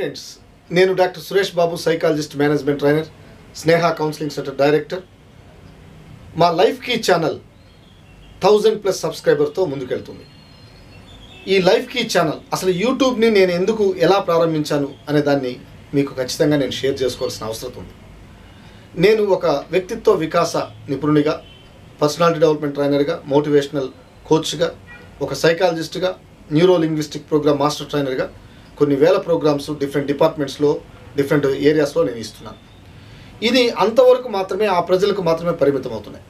friends నేను doctor Suresh Babu psychologist management trainer Sneha counselling centre director మా life key channel thousand plus సబ్స్క్రైబర్తో ముందుకెళ్తుంది ఈ లైఫ్ కీ ఛానల్ అసలు యూట్యూబ్ని నేను ఎందుకు ఎలా ప్రారంభించాను అనే దాన్ని మీకు ఖచ్చితంగా నేను షేర్ చేసుకోవాల్సిన అవసరం ఉంది నేను ఒక వ్యక్తిత్వ వికాస నిపుణునిగా పర్సనాలిటీ డెవలప్మెంట్ ట్రైనర్గా మోటివేషనల్ కోచ్గా ఒక సైకాలజిస్ట్గా న్యూరో లింగ్విస్టిక్ ప్రోగ్రామ్ మాస్టర్ ట్రైనర్గా కొన్ని వేల ప్రోగ్రామ్స్ డిఫరెంట్ డిపార్ట్మెంట్స్లో డిఫరెంట్ ఏరియాస్లో నేను ఇస్తున్నాను ఇది అంతవరకు మాత్రమే ఆ ప్రజలకు మాత్రమే పరిమితం అవుతున్నాయి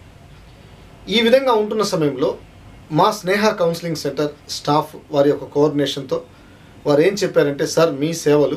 ఈ విధంగా ఉంటున్న సమయంలో మా స్నేహ కౌన్సిలింగ్ సెంటర్ స్టాఫ్ వారి యొక్క కోఆర్డినేషన్తో వారు ఏం చెప్పారంటే సార్ మీ సేవలు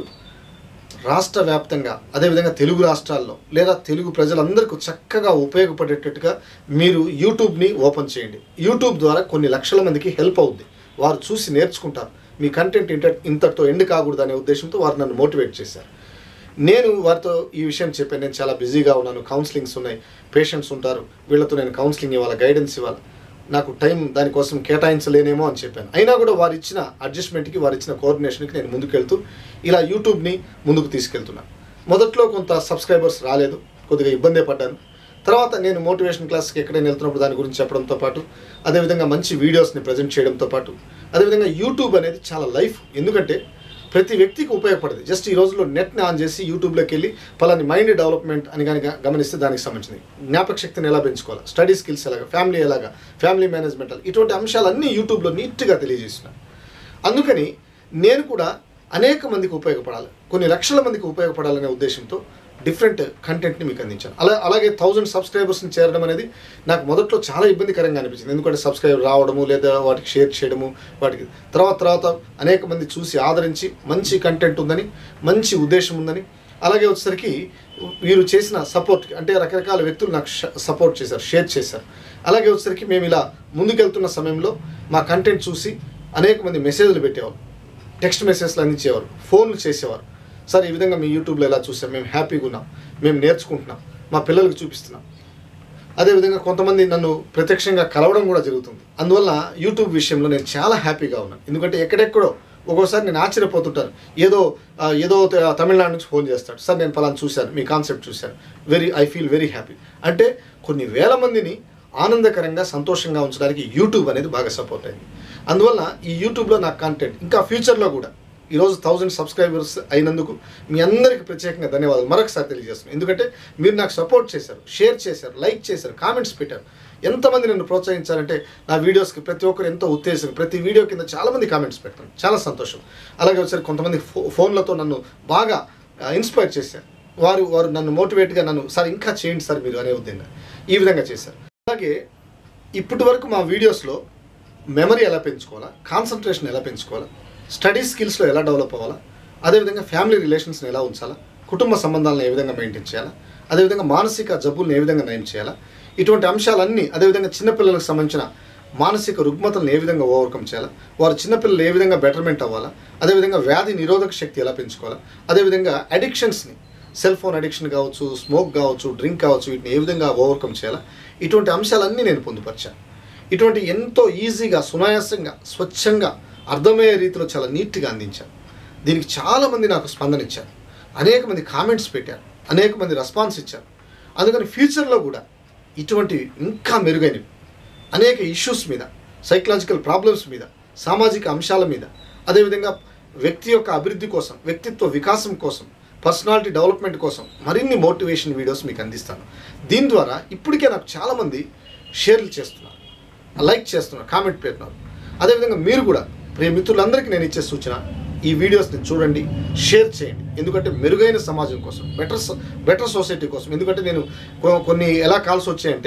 రాష్ట్ర వ్యాప్తంగా అదేవిధంగా తెలుగు రాష్ట్రాల్లో లేదా తెలుగు ప్రజలందరికీ చక్కగా ఉపయోగపడేటట్టుగా మీరు యూట్యూబ్ని ఓపెన్ చేయండి యూట్యూబ్ ద్వారా కొన్ని లక్షల మందికి హెల్ప్ అవుద్ది వారు చూసి నేర్చుకుంటారు మీ కంటెంట్ ఇంత ఇంతటితో ఎండ్ కాకూడదు అనే ఉద్దేశంతో వారు నన్ను మోటివేట్ చేశారు నేను వారితో ఈ విషయం చెప్పాను నేను చాలా బిజీగా ఉన్నాను కౌన్సిలింగ్స్ ఉన్నాయి పేషెంట్స్ ఉంటారు వీళ్ళతో నేను కౌన్సిలింగ్ ఇవ్వాలి గైడెన్స్ ఇవ్వాలి నాకు టైం దానికోసం కేటాయించలేనేమో అని చెప్పాను అయినా కూడా వారు ఇచ్చిన అడ్జస్ట్మెంట్కి వారు ఇచ్చిన కోఆర్డినేషన్కి నేను ముందుకెళ్తూ ఇలా యూట్యూబ్ని ముందుకు తీసుకెళ్తున్నాను మొదట్లో కొంత సబ్స్క్రైబర్స్ రాలేదు కొద్దిగా ఇబ్బంది పడ్డాను తర్వాత నేను మోటివేషన్ క్లాస్కి ఎక్కడైనా వెళ్తున్నప్పుడు దాని గురించి చెప్పడంతో పాటు అదేవిధంగా మంచి వీడియోస్ని ప్రజెంట్ చేయడంతో పాటు అదేవిధంగా యూట్యూబ్ అనేది చాలా లైఫ్ ఎందుకంటే ప్రతి వ్యక్తికి ఉపయోగపడదు జస్ట్ ఈ రోజుల్లో నెట్ని ఆన్ చేసి యూట్యూబ్లోకి వెళ్ళి పలాని మైండ్ డెవలప్మెంట్ అని కనుక గమనిస్తే దానికి సంబంధించింది జ్ఞాపక శక్తిని ఎలా పెంచుకోవాలి స్టడీ స్కిల్స్ ఎలాగా ఫ్యామిలీ ఎలాగా ఫ్యామిలీ మేనేజ్మెంట్ ఇటువంటి అంశాలన్నీ యూట్యూబ్లో నీట్గా తెలియజేస్తున్నాను అందుకని నేను కూడా అనేక మందికి ఉపయోగపడాలి కొన్ని లక్షల మందికి ఉపయోగపడాలనే ఉద్దేశంతో డిఫరెంట్ కంటెంట్ని మీకు అందించాను అలా అలాగే థౌజండ్ సబ్స్క్రైబర్స్ని చేరడం అనేది నాకు మొదట్లో చాలా ఇబ్బందికరంగా అనిపించింది ఎందుకంటే సబ్స్క్రైబర్ రావడము లేదా వాటికి షేర్ చేయడము వాటికి తర్వాత తర్వాత అనేక మంది చూసి ఆదరించి మంచి కంటెంట్ ఉందని మంచి ఉద్దేశం ఉందని అలాగే వచ్చేసరికి వీరు చేసిన సపోర్ట్ అంటే రకరకాల వ్యక్తులు నాకు సపోర్ట్ చేశారు షేర్ చేశారు అలాగే వచ్చేసరికి మేము ఇలా ముందుకెళ్తున్న సమయంలో మా కంటెంట్ చూసి అనేక మంది మెసేజ్లు పెట్టేవారు టెక్స్ట్ మెసేజ్లు అందించేవారు ఫోన్లు చేసేవారు సార్ ఈ విధంగా మీ యూట్యూబ్లో ఎలా చూసాం మేము హ్యాపీగా ఉన్నాం మేము నేర్చుకుంటున్నాం మా పిల్లలకు చూపిస్తున్నాం అదేవిధంగా కొంతమంది నన్ను ప్రత్యక్షంగా కలవడం కూడా జరుగుతుంది అందువల్ల యూట్యూబ్ విషయంలో నేను చాలా హ్యాపీగా ఉన్నాను ఎందుకంటే ఎక్కడెక్కడో ఒక్కోసారి నేను ఆశ్చర్యపోతుంటాను ఏదో ఆ, ఏదో త- తమిళనాడు నుంచి ఫోన్ చేస్తాడు సార్ నేను పలానా చూశాను మీ కాన్సెప్ట్ చూశాను very I feel very happy అంటే కొన్ని వేల మందిని ఆనందకరంగా సంతోషంగా ఉంచడానికి యూట్యూబ్ అనేది బాగా సపోర్ట్ అయింది అందువల్ల ఈ యూట్యూబ్లో నా కంటెంట్ ఇంకా ఫ్యూచర్లో కూడా ఈరోజు థౌజండ్ సబ్స్క్రైబర్స్ అయినందుకు మీ అందరికీ ప్రత్యేకంగా ధన్యవాదాలు మరొకసారి తెలియజేస్తున్నాను ఎందుకంటే మీరు నాకు సపోర్ట్ చేశారు షేర్ చేశారు లైక్ చేశారు కామెంట్స్ పెట్టారు ఎంతమంది నన్ను ప్రోత్సహించారంటే నా వీడియోస్కి ప్రతి ఒక్కరు ఎంతో ఉత్తేజం ప్రతి వీడియో కింద చాలామంది కామెంట్స్ పెడతాను చాలా సంతోషం అలాగే ఒకసారి కొంతమంది ఫో ఫోన్లతో నన్ను బాగా ఇన్స్పైర్ చేశారు వారు వారు నన్ను మోటివేట్గా నన్ను సార్ ఇంకా చేయండి సార్ మీరు అనే ఉద్దేశంగా ఈ విధంగా చేశారు అలాగే ఇప్పటి వరకు మా వీడియోస్లో మెమరీ ఎలా పెంచుకోవాలా కాన్సన్ట్రేషన్ ఎలా పెంచుకోవాలా స్టడీ స్కిల్స్లో ఎలా డెవలప్ అవ్వాలా అదేవిధంగా ఫ్యామిలీ రిలేషన్స్ని ఎలా ఉంచాలా కుటుంబ సంబంధాలను ఏ విధంగా మెయింటైన్ చేయాలా అదేవిధంగా మానసిక జబ్బులను ఏ విధంగా నయం చేయాలా ఇటువంటి అంశాలన్నీ అదేవిధంగా చిన్నపిల్లలకు సంబంధించిన మానసిక రుగ్మతలను ఏ విధంగా ఓవర్కమ్ చేయాలా వారు చిన్నపిల్లలు ఏ విధంగా బెటర్మెంట్ అవ్వాలా అదేవిధంగా వ్యాధి నిరోధక శక్తి ఎలా పెంచుకోవాలా అదేవిధంగా అడిక్షన్స్ని సెల్ ఫోన్ అడిక్షన్ కావచ్చు స్మోక్ కావచ్చు డ్రింక్ కావచ్చు వీటిని ఏ విధంగా ఓవర్కమ్ చేయాలా ఇటువంటి అంశాలన్నీ నేను పొందుపరిచాను ఇటువంటి ఎంతో ఈజీగా సునాయాసంగా స్వచ్ఛంగా అర్థమయ్యే రీతిలో చాలా నీట్గా అందించాను దీనికి చాలామంది నాకు స్పందన ఇచ్చారు అనేక మంది కామెంట్స్ పెట్టారు అనేక మంది రెస్పాన్స్ ఇచ్చారు అందుకని ఫ్యూచర్లో కూడా ఇటువంటి ఇంకా మెరుగైనవి అనేక ఇష్యూస్ మీద సైకలాజికల్ ప్రాబ్లమ్స్ మీద సామాజిక అంశాల మీద అదేవిధంగా వ్యక్తి యొక్క అభివృద్ధి కోసం వ్యక్తిత్వ వికాసం కోసం పర్సనాలిటీ డెవలప్మెంట్ కోసం మరిన్ని మోటివేషన్ వీడియోస్ మీకు అందిస్తాను దీని ద్వారా ఇప్పటికే నాకు చాలామంది షేర్లు చేస్తున్నారు లైక్ చేస్తున్నారు కామెంట్ పెడుతున్నారు అదేవిధంగా మీరు కూడా ప్రియ మిత్రులందరికీ నేను ఇచ్చే సూచన ఈ వీడియోస్ని చూడండి షేర్ చేయండి ఎందుకంటే మెరుగైన సమాజం కోసం బెటర్ బెటర్ సొసైటీ కోసం ఎందుకంటే నేను కొ- కొన్ని ఎలా కాల్స్ వచ్చాయంటే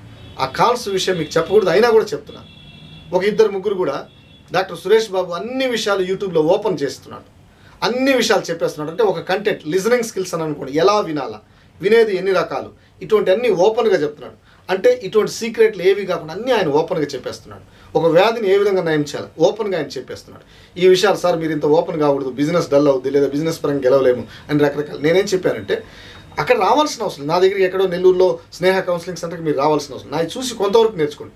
ఆ కాల్స్ విషయం మీకు చెప్పకూడదు అయినా కూడా చెప్తున్నా ఒక ఇద్దరు ముగ్గురు కూడా డాక్టర్ సురేష్ బాబు అన్ని విషయాలు యూట్యూబ్లో ఓపెన్ చేస్తున్నాడు అన్ని విషయాలు చెప్పేస్తున్నాడు అంటే ఒక కంటెంట్ లిజనింగ్ స్కిల్స్ అని అనుకోండి ఎలా వినాలా వినేది ఎన్ని రకాలు ఇటువంటి అన్ని ఓపెన్గా చెప్తున్నాడు అంటే ఇటువంటి సీక్రెట్లు ఏవి కాకుండా అన్నీ ఆయన ఓపెన్గా చెప్పేస్తున్నాడు ఒక వ్యాధిని ఏ విధంగా నయం చేయాలి ఓపెన్గా ఆయన చెప్పేస్తున్నాడు ఈ విషయాలు సార్ మీరు ఇంత ఓపెన్ కాకూడదు బిజినెస్ డల్ అవుద్ది లేదా బిజినెస్ పరంగా గెలవలేము అని రకరకాల నేనేం చెప్పానంటే అక్కడ రావాల్సిన అవసరం నా దగ్గరికి ఎక్కడో నెల్లూరులో స్నేహ కౌన్సిలింగ్ సెంటర్కి మీరు రావాల్సిన అవసరం నాది చూసి కొంతవరకు నేర్చుకోండి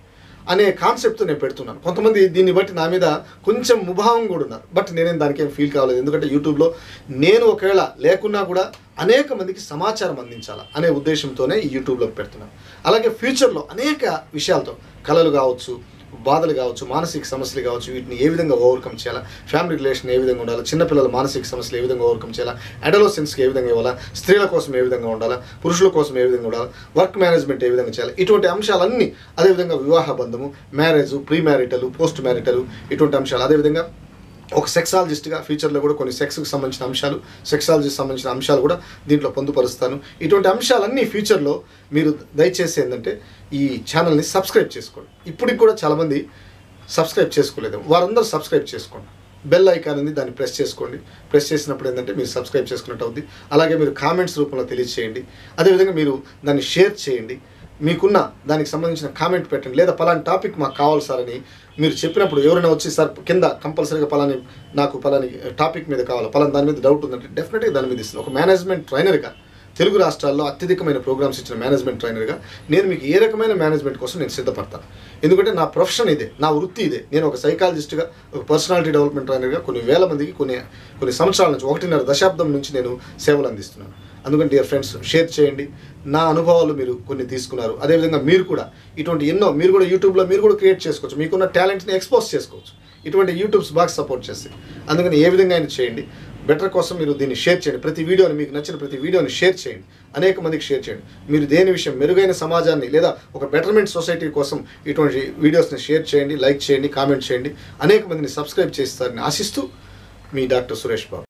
అనే కాన్సెప్ట్తో నేను పెడుతున్నాను కొంతమంది దీన్ని బట్టి నా మీద కొంచెం ముభావం కూడా ఉన్నారు బట్ నేనేం దానికి ఏం ఫీల్ కావలేదు ఎందుకంటే యూట్యూబ్లో నేను ఒకవేళ లేకున్నా కూడా అనేక మందికి సమాచారం అందించాలా అనే ఉద్దేశంతోనే ఈ యూట్యూబ్లోకి పెడుతున్నాను అలాగే ఫ్యూచర్లో అనేక విషయాలతో కళలు కావచ్చు బాధలు కావచ్చు మానసిక సమస్యలు కావచ్చు వీటిని ఏ విధంగా ఓవర్కమ్ చేయాలా ఫ్యామిలీ రిలేషన్ ఏ విధంగా ఉండాలి చిన్నపిల్లల మానసిక సమస్యలు ఏ విధంగా ఓవర్కమ్ చేయాలా అడలోసెన్స్కి ఏ విధంగా ఇవ్వాలా స్త్రీల కోసం ఏ విధంగా ఉండాలా పురుషుల కోసం ఏ విధంగా ఉండాలి వర్క్ మేనేజ్మెంట్ ఏ విధంగా చేయాలి ఇటువంటి అంశాలన్నీ అదేవిధంగా వివాహ బంధము marriage pre marital post marital ఇటువంటి అంశాలు అదేవిధంగా ఒక సెక్సాలజిస్ట్గా ఫ్యూచర్లో కూడా కొన్ని సెక్స్కి సంబంధించిన అంశాలు సెక్సాలజీకి సంబంధించిన అంశాలు కూడా దీంట్లో పొందుపరుస్తాను ఇటువంటి అంశాలన్నీ ఫ్యూచర్లో మీరు దయచేసి ఏంటంటే ఈ ఛానల్ని సబ్స్క్రైబ్ చేసుకోండి ఇప్పటికి కూడా చాలామంది సబ్స్క్రైబ్ చేసుకోలేదు వారందరూ సబ్స్క్రైబ్ చేసుకోండి బెల్ ఐకాన్ ఉంది దాన్ని ప్రెస్ చేసుకోండి ప్రెస్ చేసినప్పుడు ఏంటంటే మీరు సబ్స్క్రైబ్ చేసుకున్నట్టు అవుద్ది అలాగే మీరు కామెంట్స్ రూపంలో తెలియజేయండి అదేవిధంగా మీరు దాన్ని షేర్ చేయండి మీకున్న దానికి సంబంధించిన కామెంట్ పెట్టండి లేదా పలాని టాపిక్ మాకు కావాలి సార్ అని మీరు చెప్పినప్పుడు ఎవరైనా వచ్చి సార్ కింద కంపల్సరీగా పలాని నాకు పలాని టాపిక్ మీద కావాలి పలాని దాని మీద డౌట్ ఉందంటే డెఫినెట్గా దాని మీద ఇస్తాను ఒక మేనేజ్మెంట్ ట్రైనర్గా తెలుగు రాష్ట్రాల్లో అత్యధికమైన ప్రోగ్రామ్స్ ఇచ్చిన మేనేజ్మెంట్ ట్రైనర్గా నేను మీకు ఏ రకమైన మేనేజ్మెంట్ కోసం నేను సిద్ధపడతాను ఎందుకంటే నా ప్రొఫెషన్ ఇదే నా వృత్తి ఇదే నేను ఒక సైకాలజిస్ట్గా ఒక పర్సనాలిటీ డెవలప్మెంట్ ట్రైనర్గా కొన్ని వేల మందికి కొన్ని కొన్ని సంవత్సరాల నుంచి ఒకటిన్నర దశాబ్దం నుంచి నేను సేవలు అందిస్తున్నాను అందుకని డియర్ ఫ్రెండ్స్ షేర్ చేయండి నా అనుభవాలు మీరు కొన్ని తీసుకున్నారు అదేవిధంగా మీరు కూడా ఇటువంటి ఎన్నో మీరు కూడా యూట్యూబ్లో మీరు కూడా క్రియేట్ చేసుకోవచ్చు మీకున్న టాలెంట్ని ఎక్స్పోజ్ చేసుకోవచ్చు ఇటువంటి యూట్యూబ్స్ బాగా సపోర్ట్ చేస్తాయి అందుకని ఏ విధంగా అయినా చేయండి బెటర్ కోసం మీరు దీన్ని షేర్ చేయండి ప్రతి వీడియోని మీకు నచ్చిన ప్రతి వీడియోని షేర్ చేయండి అనేక మందికి షేర్ చేయండి మీరు దేని విషయం మెరుగైన సమాజాన్ని లేదా ఒక బెటర్మెంట్ సొసైటీ కోసం ఇటువంటి వీడియోస్ని షేర్ చేయండి లైక్ చేయండి కామెంట్ చేయండి అనేక మందిని సబ్స్క్రైబ్ చేస్తారని ఆశిస్తూ మీ డాక్టర్ సురేష్ బాబు